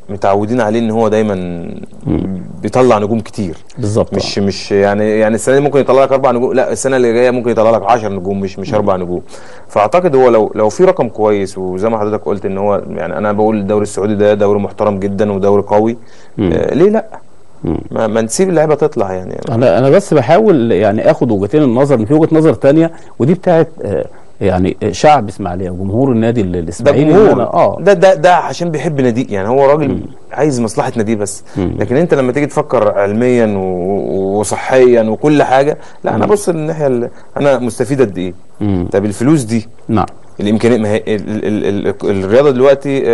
متعودين عليه ان هو دايما بيطلع نجوم كتير بالظبط مش مش يعني يعني السنه دي ممكن يطلع لك اربع نجوم لا السنه اللي جايه ممكن يطلع لك 10 نجوم مش مش اربع نجوم فاعتقد هو لو لو في رقم كويس وزي ما حضرتك قلت ان هو يعني انا بقول الدوري السعودي ده دوري محترم جدا ودوري قوي آه ليه لا ما, ما نسيب اللعيبه تطلع يعني انا انا بس بحاول يعني اخد وجهتين النظر ان في وجهه نظر تانية ودي بتاعت آه يعني شعب اسماعيليه وجمهور النادي ده الاسماعيلي جمهور اه ده ده ده عشان بيحب ناديه يعني هو راجل عايز مصلحه ناديه بس لكن انت لما تيجي تفكر علميا و- وصحيا وكل حاجه لا انا بص للناحيه اللي انا مستفيد قد ايه مم. طب الفلوس دي نعم الامكانيات ما هي ال ال ال الرياضه دلوقتي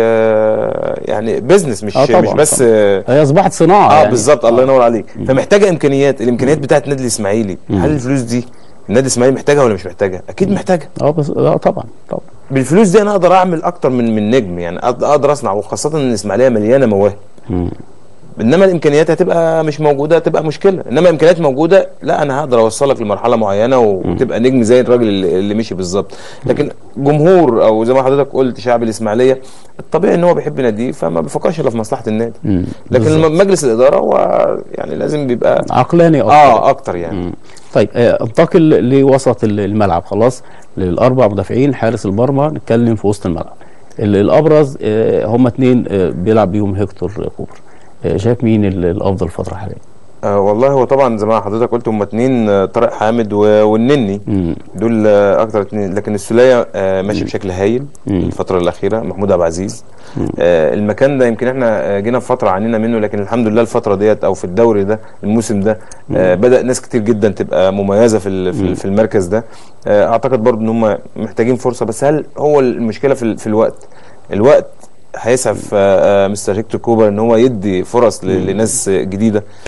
آه يعني بزنس مش آه طبعاً، مش بس طبعاً. اه, هي اصبحت صناعه آه يعني. بالظبط الله ينور عليك فمحتاجه امكانيات الامكانيات بتاعت النادي الاسماعيلي هل الفلوس دي النادي الاسماعيلي محتاجها ولا مش محتاجها اكيد محتاجها اه بس اه طبعا طبعا بالفلوس دي انا اقدر اعمل اكتر من من نجم يعني أقد- اقدر اصنع وخاصه ان الاسماعيليه مليانه مواهب مم. انما الامكانيات هتبقى مش موجوده هتبقى مشكله انما الامكانيات موجوده لا انا هقدر اوصلك لمرحله معينه وتبقى نجم زي الراجل اللي, اللي مشي بالظبط لكن جمهور او زي ما حضرتك قلت شعب الاسماعيليه الطبيعي ان هو بيحب ناديه فما بيفكرش الا في مصلحه النادي مم. لكن بالظبط. الم- مجلس الاداره هو يعني لازم بيبقى عقلاني اكتر اه اكتر يعني مم. طيب آه، انتقل لوسط ال- الملعب خلاص للاربع مدافعين حارس المرمى نتكلم في وسط الملعب ال- الابرز آه، هم اثنين بيلعب بيهم هيكتور كوبر آه، شايف مين ال- الافضل الفتره الحاليه آه والله هو طبعا زي ما حضرتك قلت هم اتنين آه، طارق حامد و- والنني مم. دول آه، اكتر اتنين لكن السوليه آه، ماشي بشكل هايل الفتره الاخيره محمود عبد العزيز آه، المكان ده يمكن احنا آه، جينا في فتره عانينا منه لكن الحمد لله الفتره ديت او في الدوري ده الموسم ده آه، بدا ناس كتير جدا تبقى مميزه في ال- في ال- في المركز ده آه، اعتقد برضو ان هم محتاجين فرصه بس هل هو المشكله في ال- في الوقت الوقت هيسعف آه، آه، مستر هيكتور كوبر ان هو يدي فرص ل- لناس جديده